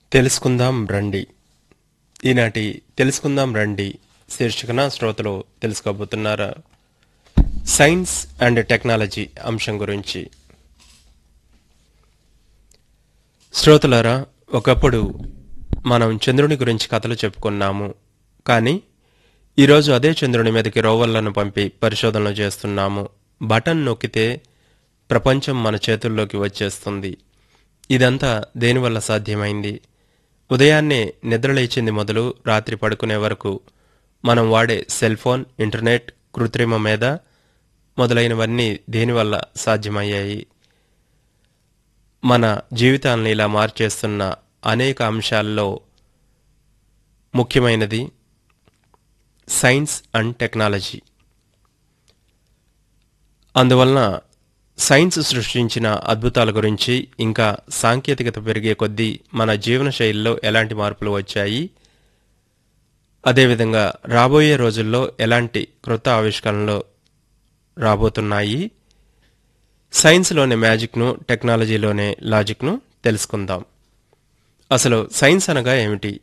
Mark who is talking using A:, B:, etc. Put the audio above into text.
A: తెలుసుకుందాం రండి ఈనాటి తెలుసుకుందాం రండి శీర్షికన శ్రోతలు తెలుసుకోబోతున్నారా సైన్స్ అండ్ టెక్నాలజీ అంశం గురించి శ్రోతలారా ఒకప్పుడు మనం చంద్రుని గురించి కథలు చెప్పుకున్నాము కానీ ఈరోజు అదే చంద్రుని మీదకి రోవర్లను పంపి పరిశోధనలు చేస్తున్నాము బటన్ నొక్కితే ప్రపంచం మన చేతుల్లోకి వచ్చేస్తుంది ఇదంతా దేనివల్ల సాధ్యమైంది ఉదయాన్నే నిద్రలేచింది మొదలు రాత్రి పడుకునే వరకు మనం వాడే సెల్ ఫోన్ ఇంటర్నెట్ కృత్రిమ మేధ మొదలైనవన్నీ దేనివల్ల సాధ్యమయ్యాయి మన జీవితాలను ఇలా మార్చేస్తున్న అనేక అంశాల్లో ముఖ్యమైనది సైన్స్ అండ్ టెక్నాలజీ అందువలన సైన్స్ సృష్టించిన అద్భుతాల గురించి ఇంకా సాంకేతికత పెరిగే కొద్దీ మన జీవన శైలిలో ఎలాంటి మార్పులు వచ్చాయి అదేవిధంగా రాబోయే రోజుల్లో ఎలాంటి క్రొత్త ఆవిష్కరణలు రాబోతున్నాయి సైన్స్లోని మ్యాజిక్ను టెక్నాలజీలోనే లాజిక్ను తెలుసుకుందాం అసలు సైన్స్ అనగా ఏమిటి